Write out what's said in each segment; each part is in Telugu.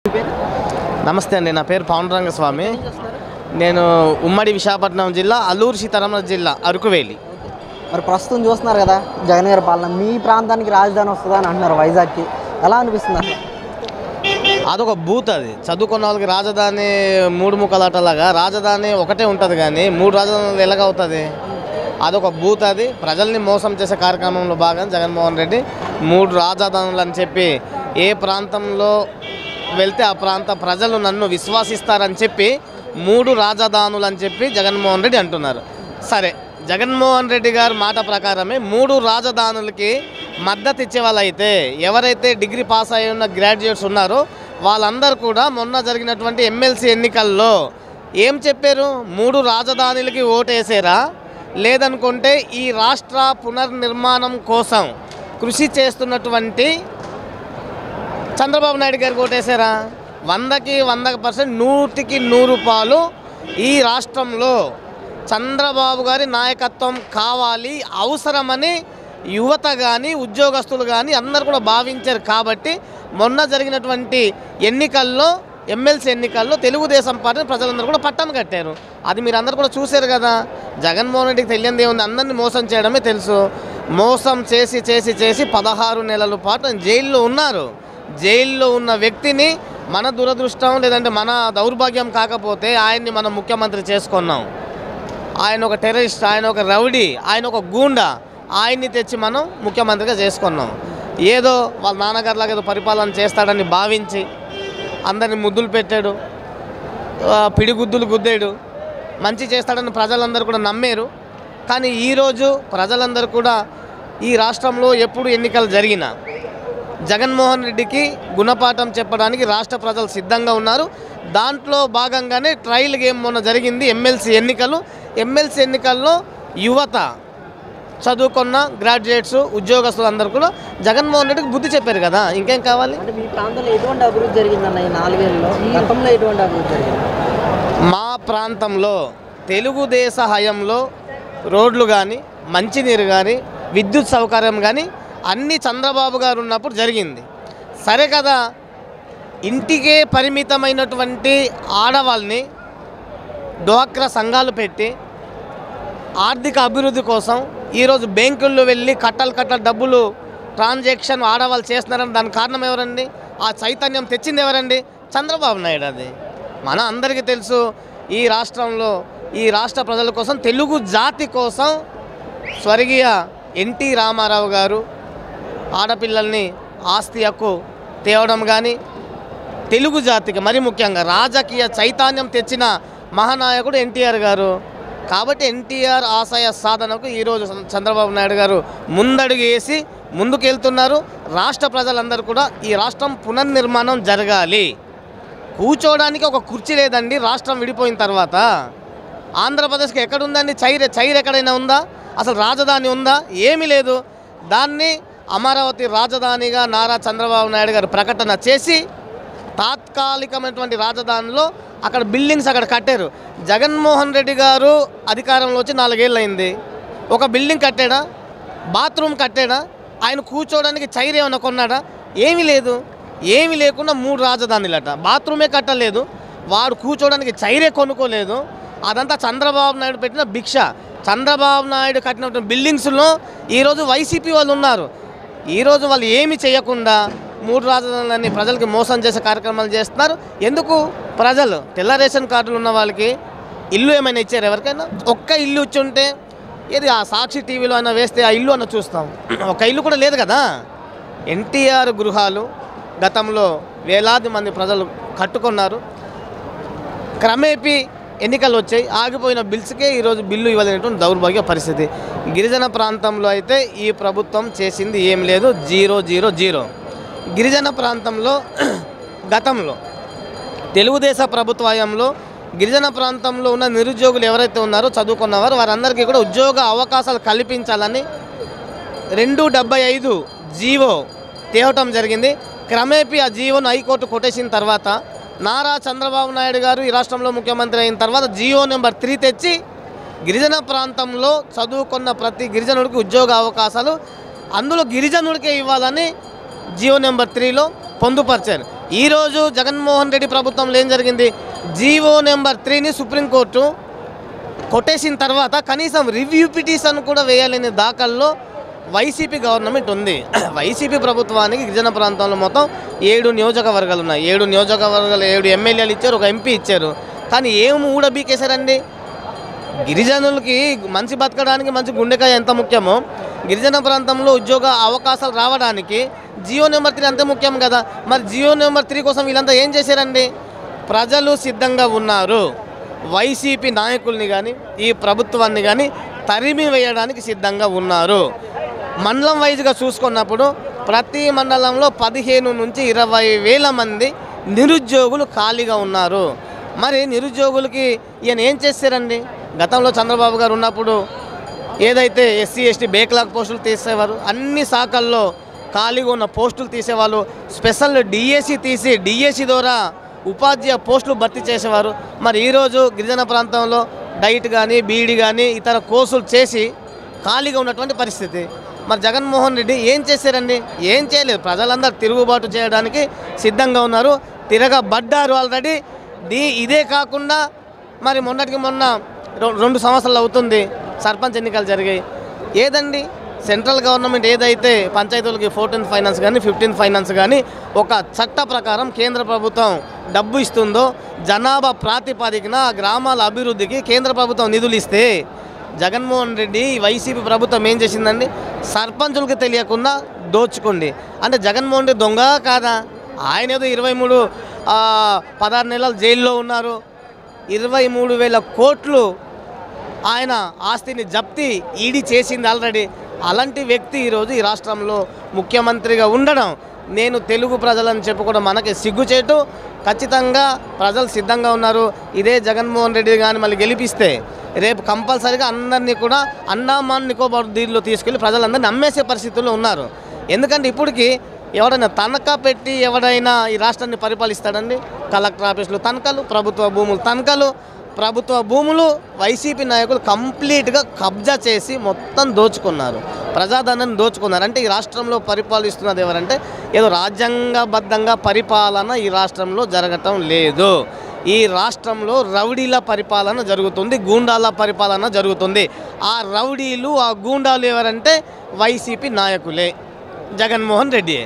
మీ పేరు నమస్తే అండి నా పేరు పవన్ స్వామి నేను ఉమ్మడి విశాఖపట్నం జిల్లా అల్లూరు సీతారామరాజు జిల్లా అరకువేలి మరి ప్రస్తుతం చూస్తున్నారు కదా జగన్ గారి పాలన మీ ప్రాంతానికి రాజధాని వస్తుందా అని అంటున్నారు వైజాగ్కి ఎలా అనిపిస్తుంది అసలు అదొక బూత్ అది చదువుకున్న వాళ్ళకి రాజధాని మూడు ముక్కలాటలాగా రాజధాని ఒకటే ఉంటుంది కానీ మూడు రాజధానులు ఎలాగవుతుంది అదొక బూత్ అది ప్రజల్ని మోసం చేసే కార్యక్రమంలో భాగంగా జగన్మోహన్ రెడ్డి మూడు రాజధానులు అని చెప్పి ఏ ప్రాంతంలో వెళ్తే ఆ ప్రాంత ప్రజలు నన్ను విశ్వాసిస్తారని చెప్పి మూడు రాజధానులు అని చెప్పి జగన్మోహన్ రెడ్డి అంటున్నారు సరే జగన్మోహన్ రెడ్డి గారి మాట ప్రకారమే మూడు రాజధానులకి మద్దతు ఇచ్చే వాళ్ళైతే ఎవరైతే డిగ్రీ పాస్ అయి ఉన్న గ్రాడ్యుయేట్స్ ఉన్నారో వాళ్ళందరూ కూడా మొన్న జరిగినటువంటి ఎమ్మెల్సీ ఎన్నికల్లో ఏం చెప్పారు మూడు రాజధానులకి ఓటేసారా లేదనుకుంటే ఈ రాష్ట్ర పునర్నిర్మాణం కోసం కృషి చేస్తున్నటువంటి చంద్రబాబు నాయుడు గారికి ఓటేశారా వందకి వంద పర్సెంట్ నూటికి నూరు పాలు ఈ రాష్ట్రంలో చంద్రబాబు గారి నాయకత్వం కావాలి అవసరమని యువత కానీ ఉద్యోగస్తులు కానీ అందరు కూడా భావించారు కాబట్టి మొన్న జరిగినటువంటి ఎన్నికల్లో ఎమ్మెల్సీ ఎన్నికల్లో తెలుగుదేశం పార్టీ ప్రజలందరూ కూడా పట్టం కట్టారు అది మీరు అందరూ కూడా చూశారు కదా జగన్మోహన్ రెడ్డికి తెలియంది ఏముంది అందరినీ మోసం చేయడమే తెలుసు మోసం చేసి చేసి చేసి పదహారు నెలల పాటు జైల్లో ఉన్నారు జైల్లో ఉన్న వ్యక్తిని మన దురదృష్టం లేదంటే మన దౌర్భాగ్యం కాకపోతే ఆయన్ని మనం ముఖ్యమంత్రి చేసుకున్నాం ఆయన ఒక టెర్రరిస్ట్ ఆయన ఒక రౌడీ ఆయన ఒక గూండా ఆయన్ని తెచ్చి మనం ముఖ్యమంత్రిగా చేసుకున్నాం ఏదో వాళ్ళ నాన్నగారిలాగా ఏదో పరిపాలన చేస్తాడని భావించి అందరిని ముద్దులు పెట్టాడు ఆ, పిడిగుద్దులు గుద్దాడు మంచి చేస్తాడని ప్రజలందరూ కూడా నమ్మారు కానీ ఈరోజు ప్రజలందరూ కూడా ఈ రాష్ట్రంలో ఎప్పుడు ఎన్నికలు జరిగినా జగన్మోహన్ రెడ్డికి గుణపాఠం చెప్పడానికి రాష్ట్ర ప్రజలు సిద్ధంగా ఉన్నారు దాంట్లో భాగంగానే ట్రయల్ గేమ్ మొన్న జరిగింది ఎమ్మెల్సీ ఎన్నికలు ఎమ్మెల్సీ ఎన్నికల్లో యువత చదువుకున్న గ్రాడ్యుయేట్స్ ఉద్యోగస్తులు అందరూ కూడా జగన్మోహన్ రెడ్డికి బుద్ధి చెప్పారు కదా ఇంకేం కావాలి అంటే మీ ప్రాంతంలో ఎటువంటి అభివృద్ధి జరిగిందన్న ఈ నాలుగేళ్ళలో గతంలో ఎటువంటి అభివృద్ధి జరిగింది మా ప్రాంతంలో తెలుగుదేశ హయంలో రోడ్లు కానీ మంచినీరు కానీ విద్యుత్ సౌకర్యం కానీ అన్నీ చంద్రబాబు గారు ఉన్నప్పుడు జరిగింది సరే కదా ఇంటికే పరిమితమైనటువంటి ఆడవాళ్ళని డ్వాక్రా సంఘాలు పెట్టి ఆర్థిక అభివృద్ధి కోసం ఈరోజు బ్యాంకుల్లో వెళ్ళి కట్టలు కట్టలు డబ్బులు ట్రాన్సాక్షన్ ఆడవాళ్ళు చేస్తున్నారని దానికి కారణం ఎవరండి ఆ చైతన్యం తెచ్చింది ఎవరండి చంద్రబాబు నాయుడు అది మన అందరికీ తెలుసు ఈ రాష్ట్రంలో ఈ రాష్ట్ర ప్రజల కోసం తెలుగు జాతి కోసం స్వర్గీయ ఎన్టీ రామారావు గారు ఆడపిల్లల్ని ఆస్తి హక్కు తేవడం కానీ తెలుగు జాతికి మరి ముఖ్యంగా రాజకీయ చైతన్యం తెచ్చిన మహానాయకుడు ఎన్టీఆర్ గారు కాబట్టి ఎన్టీఆర్ ఆశయ సాధనకు ఈరోజు చంద్రబాబు నాయుడు గారు ముందడుగు వేసి ముందుకెళ్తున్నారు రాష్ట్ర ప్రజలందరూ కూడా ఈ రాష్ట్రం పునర్నిర్మాణం జరగాలి కూర్చోవడానికి ఒక కుర్చీ లేదండి రాష్ట్రం విడిపోయిన తర్వాత ఆంధ్రప్రదేశ్కి ఎక్కడుందండి చైర్ చైర్ ఎక్కడైనా ఉందా అసలు రాజధాని ఉందా ఏమీ లేదు దాన్ని అమరావతి రాజధానిగా నారా చంద్రబాబు నాయుడు గారు ప్రకటన చేసి తాత్కాలికమైనటువంటి రాజధానిలో అక్కడ బిల్డింగ్స్ అక్కడ కట్టారు జగన్మోహన్ రెడ్డి గారు అధికారంలో వచ్చి నాలుగేళ్ళు అయింది ఒక బిల్డింగ్ కట్టాడా బాత్రూమ్ కట్టాడా ఆయన కూర్చోవడానికి చైర్ ఏమైనా కొన్నాడా ఏమీ లేదు ఏమీ లేకుండా మూడు రాజధానులట బాత్రూమే కట్టలేదు వాడు కూర్చోవడానికి చైరే కొనుక్కోలేదు అదంతా చంద్రబాబు నాయుడు పెట్టిన భిక్ష చంద్రబాబు నాయుడు కట్టినటువంటి బిల్డింగ్స్లో ఈరోజు వైసీపీ వాళ్ళు ఉన్నారు ఈరోజు వాళ్ళు ఏమి చేయకుండా మూడు రాజధానులన్నీ ప్రజలకి మోసం చేసే కార్యక్రమాలు చేస్తున్నారు ఎందుకు ప్రజలు తెల్ల రేషన్ కార్డులు ఉన్న వాళ్ళకి ఇల్లు ఏమైనా ఇచ్చారు ఎవరికైనా ఒక్క ఇల్లు ఇచ్చి ఉంటే ఏది ఆ సాక్షి టీవీలో అయినా వేస్తే ఆ ఇల్లు అన్న చూస్తాం ఒక ఇల్లు కూడా లేదు కదా ఎన్టీఆర్ గృహాలు గతంలో వేలాది మంది ప్రజలు కట్టుకున్నారు క్రమేపీ ఎన్నికలు వచ్చాయి ఆగిపోయిన బిల్స్కే ఈరోజు బిల్లు ఇవ్వలేనటువంటి దౌర్భాగ్య పరిస్థితి గిరిజన ప్రాంతంలో అయితే ఈ ప్రభుత్వం చేసింది ఏం లేదు జీరో జీరో జీరో గిరిజన ప్రాంతంలో గతంలో తెలుగుదేశ ప్రభుత్వంలో గిరిజన ప్రాంతంలో ఉన్న నిరుద్యోగులు ఎవరైతే ఉన్నారో చదువుకున్నవారు వారందరికీ కూడా ఉద్యోగ అవకాశాలు కల్పించాలని రెండు డెబ్బై ఐదు జీవో తేవటం జరిగింది క్రమేపీ ఆ జీవోను హైకోర్టు కొట్టేసిన తర్వాత నారా చంద్రబాబు నాయుడు గారు ఈ రాష్ట్రంలో ముఖ్యమంత్రి అయిన తర్వాత జీవో నెంబర్ త్రీ తెచ్చి గిరిజన ప్రాంతంలో చదువుకున్న ప్రతి గిరిజనుడికి ఉద్యోగ అవకాశాలు అందులో గిరిజనుడికే ఇవ్వాలని జియో నెంబర్ త్రీలో పొందుపరిచారు ఈరోజు జగన్మోహన్ రెడ్డి ప్రభుత్వంలో ఏం జరిగింది జీవో నెంబర్ త్రీని సుప్రీంకోర్టు కొట్టేసిన తర్వాత కనీసం రివ్యూ పిటిషన్ కూడా వేయాలనే దాఖల్లో వైసీపీ గవర్నమెంట్ ఉంది వైసీపీ ప్రభుత్వానికి గిరిజన ప్రాంతంలో మొత్తం ఏడు నియోజకవర్గాలు ఉన్నాయి ఏడు నియోజకవర్గాలు ఏడు ఎమ్మెల్యేలు ఇచ్చారు ఒక ఎంపీ ఇచ్చారు కానీ ఏం ఊడబీకేశారండి గిరిజనులకి మంచి బతకడానికి మంచి గుండెకాయ ఎంత ముఖ్యమో గిరిజన ప్రాంతంలో ఉద్యోగ అవకాశాలు రావడానికి జియో నెంబర్ త్రీ అంతే ముఖ్యం కదా మరి జియో నెంబర్ త్రీ కోసం వీళ్ళంతా ఏం చేశారండి ప్రజలు సిద్ధంగా ఉన్నారు వైసీపీ నాయకుల్ని కానీ ఈ ప్రభుత్వాన్ని కానీ తరిమి వేయడానికి సిద్ధంగా ఉన్నారు మండలం వైజ్గా చూసుకున్నప్పుడు ప్రతి మండలంలో పదిహేను నుంచి ఇరవై వేల మంది నిరుద్యోగులు ఖాళీగా ఉన్నారు మరి నిరుద్యోగులకి ఈయన ఏం చేశారండి గతంలో చంద్రబాబు గారు ఉన్నప్పుడు ఏదైతే ఎస్సీ ఎస్టీ బేక్లాగ్ పోస్టులు తీసేవారు అన్ని శాఖల్లో ఖాళీగా ఉన్న పోస్టులు తీసేవాళ్ళు స్పెషల్ డిఎస్సి తీసి డిఎస్సి ద్వారా ఉపాధ్యాయ పోస్టులు భర్తీ చేసేవారు మరి ఈరోజు గిరిజన ప్రాంతంలో డైట్ కానీ బీఈడి కానీ ఇతర కోర్సులు చేసి ఖాళీగా ఉన్నటువంటి పరిస్థితి మరి జగన్మోహన్ రెడ్డి ఏం చేశారండి ఏం చేయలేదు ప్రజలందరూ తిరుగుబాటు చేయడానికి సిద్ధంగా ఉన్నారు తిరగబడ్డారు ఆల్రెడీ దీ ఇదే కాకుండా మరి మొన్నటికి మొన్న రెం- రెండు సంవత్సరాలు అవుతుంది సర్పంచ్ ఎన్నికలు జరిగాయి ఏదండి సెంట్రల్ గవర్నమెంట్ ఏదైతే పంచాయతీలకి ఫోర్టీన్త్ ఫైనాన్స్ కానీ ఫిఫ్టీన్త్ ఫైనాన్స్ కానీ ఒక చట్ట ప్రకారం కేంద్ర ప్రభుత్వం డబ్బు ఇస్తుందో జనాభా ప్రాతిపదికన ఆ గ్రామాల అభివృద్ధికి కేంద్ర ప్రభుత్వం నిధులు ఇస్తే జగన్మోహన్ రెడ్డి వైసీపీ ప్రభుత్వం ఏం చేసిందండి సర్పంచులకు తెలియకుండా దోచుకోండి అంటే జగన్మోహన్ రెడ్డి దొంగ కాదా ఆయన ఏదో ఇరవై మూడు పదహారు నెలలు జైల్లో ఉన్నారు ఇరవై మూడు వేల కోట్లు ఆయన ఆస్తిని జప్తి ఈడీ చేసింది ఆల్రెడీ అలాంటి వ్యక్తి ఈరోజు ఈ రాష్ట్రంలో ముఖ్యమంత్రిగా ఉండడం నేను తెలుగు ప్రజలని చెప్పుకోవడం మనకి సిగ్గుచేటు ఖచ్చితంగా ప్రజలు సిద్ధంగా ఉన్నారు ఇదే జగన్మోహన్ రెడ్డి కానీ మళ్ళీ గెలిపిస్తే రేపు కంపల్సరీగా అందరినీ కూడా అండామాన్ నికోబార్ దీనిలో తీసుకెళ్ళి ప్రజలందరినీ నమ్మేసే పరిస్థితుల్లో ఉన్నారు ఎందుకంటే ఇప్పటికి ఎవరైనా తనఖా పెట్టి ఎవడైనా ఈ రాష్ట్రాన్ని పరిపాలిస్తాడండి కలెక్టర్ ఆఫీసులు తనఖాలు ప్రభుత్వ భూములు తనఖాలు ప్రభుత్వ భూములు వైసీపీ నాయకులు కంప్లీట్గా కబ్జా చేసి మొత్తం దోచుకున్నారు ప్రజాధనాన్ని దోచుకున్నారు అంటే ఈ రాష్ట్రంలో పరిపాలిస్తున్నది ఎవరంటే ఏదో రాజ్యాంగబద్ధంగా పరిపాలన ఈ రాష్ట్రంలో జరగటం లేదు ఈ రాష్ట్రంలో రౌడీల పరిపాలన జరుగుతుంది గూండాల పరిపాలన జరుగుతుంది ఆ రౌడీలు ఆ గూండాలు ఎవరంటే వైసీపీ నాయకులే జగన్మోహన్ రెడ్డి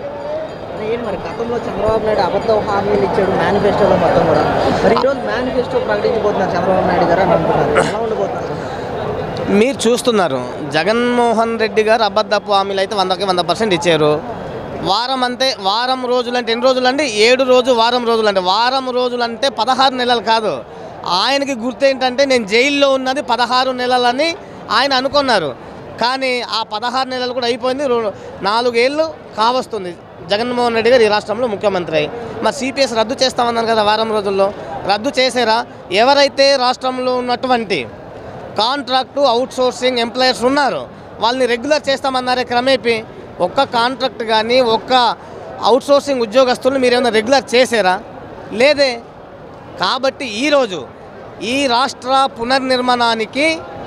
మరి ఏంటి మరి గతంలో చంద్రబాబు నాయుడు అబద్ధ హామీలు ఇచ్చాడు మేనిఫెస్టోలో మొత్తం కూడా మరి ఈరోజు మేనిఫెస్టో ప్రకటించబోతున్నారు చంద్రబాబు నాయుడు గారు అని అంటున్నారు ఎలా ఉండబోతున్నారు మీరు చూస్తున్నారు జగన్మోహన్ రెడ్డి గారు అబద్ధపు హామీలు అయితే వందకి వంద పర్సెంట్ ఇచ్చారు వారం అంతే వారం రోజులు అంటే ఎన్ని రోజులు అంటే ఏడు రోజు వారం రోజులు అంటే వారం రోజులు అంటే పదహారు నెలలు కాదు ఆయనకి గుర్తు ఏంటంటే నేను జైల్లో ఉన్నది పదహారు నెలలని ఆయన అనుకున్నారు కానీ ఆ పదహారు నెలలు కూడా అయిపోయింది రో- నాలుగేళ్ళు కావస్తుంది జగన్మోహన్ రెడ్డి గారు ఈ రాష్ట్రంలో ముఖ్యమంత్రి అయ్యి మరి సిపిఎస్ రద్దు చేస్తామన్నారు కదా వారం రోజుల్లో రద్దు చేసారా ఎవరైతే రాష్ట్రంలో ఉన్నటువంటి కాంట్రాక్టు అవుట్ సోర్సింగ్ ఎంప్లాయర్స్ ఉన్నారు వాళ్ళని రెగ్యులర్ చేస్తామన్నారే క్రమేపీ ఒక్క కాంట్రాక్ట్ కానీ ఒక్క అవుట్ సోర్సింగ్ ఉద్యోగస్తులను మీరు ఏమైనా రెగ్యులర్ చేసారా లేదే కాబట్టి ఈరోజు ఈ రాష్ట్ర పునర్నిర్మాణానికి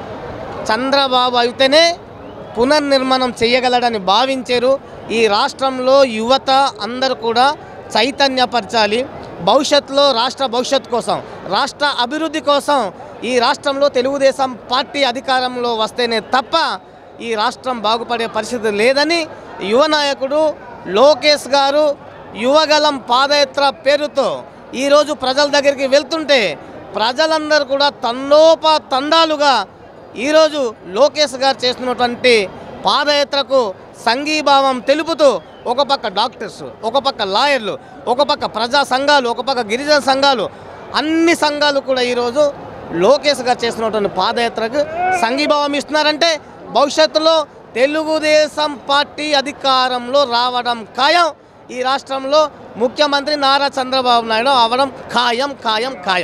చంద్రబాబు అయితేనే పునర్నిర్మాణం చేయగలడని భావించారు ఈ రాష్ట్రంలో యువత అందరూ కూడా చైతన్యపరచాలి భవిష్యత్తులో రాష్ట్ర భవిష్యత్తు కోసం రాష్ట్ర అభివృద్ధి కోసం ఈ రాష్ట్రంలో తెలుగుదేశం పార్టీ అధికారంలో వస్తేనే తప్ప ఈ రాష్ట్రం బాగుపడే పరిస్థితి లేదని యువ నాయకుడు లోకేష్ గారు యువగలం పాదయాత్ర పేరుతో ఈరోజు ప్రజల దగ్గరికి వెళ్తుంటే ప్రజలందరూ కూడా తండోప తండాలుగా ఈరోజు లోకేష్ గారు చేస్తున్నటువంటి పాదయాత్రకు సంఘీభావం తెలుపుతూ ఒక పక్క డాక్టర్స్ ఒక పక్క లాయర్లు ఒక పక్క ప్రజా సంఘాలు ఒక పక్క గిరిజన సంఘాలు అన్ని సంఘాలు కూడా ఈరోజు లోకేష్ గారు చేస్తున్నటువంటి పాదయాత్రకు సంఘీభావం ఇస్తున్నారంటే భవిష్యత్తులో తెలుగుదేశం పార్టీ అధికారంలో రావడం ఖాయం ఈ రాష్ట్రంలో ముఖ్యమంత్రి నారా చంద్రబాబు నాయుడు అవడం ఖాయం ఖాయం ఖాయం